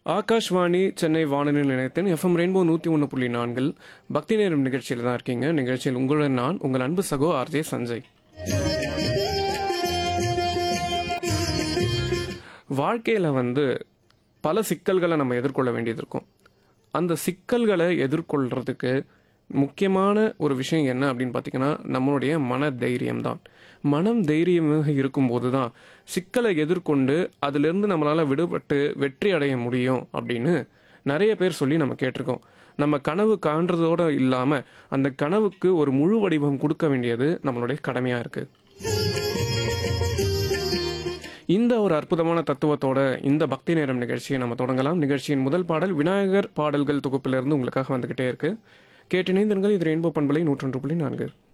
ஆகாஷ்வாணி சென்னை வானொலி நிலையத்தின் FM rainbow நூற்றி ஒன்று புள்ளி நான்கில் பக்தி நேரம் நிகழ்ச்சியில் தான் இருக்கீங்க நிகழ்ச்சியில் உங்களுடன் நான் உங்கள் அன்பு சகோ ஆர்ஜே சஞ்சய் வாழ்க்கையில் வந்து பல சிக்கல்களை நம்ம எதிர்கொள்ள வேண்டியது இருக்கும் அந்த சிக்கல்களை எதிர்கொள்றதுக்கு முக்கியமான ஒரு விஷயம் என்ன அப்படின்னு பார்த்தீங்கன்னா நம்மளுடைய மன தைரியம் தான் மனம் தைரியமாக இருக்கும்போது தான் சிக்கலை எதிர்கொண்டு அதிலிருந்து நம்மளால் விடுபட்டு வெற்றி அடைய முடியும் அப்படின்னு நிறைய பேர் சொல்லி நம்ம கேட்டிருக்கோம் நம்ம கனவு காண்றதோடு இல்லாமல் அந்த கனவுக்கு ஒரு முழு வடிவம் கொடுக்க வேண்டியது நம்மளுடைய கடமையாக இருக்குது இந்த ஒரு அற்புதமான தத்துவத்தோட இந்த பக்தி நேரம் நிகழ்ச்சியை நம்ம தொடங்கலாம் நிகழ்ச்சியின் முதல் பாடல் விநாயகர் பாடல்கள் தொகுப்பிலிருந்து உங்களுக்காக வந்துகிட்டே இருக்கு கேட்டிணைந்தங்கள் இது ரெயின்போ பண்பலை நூற்றொன்று புள்ளி நான்கு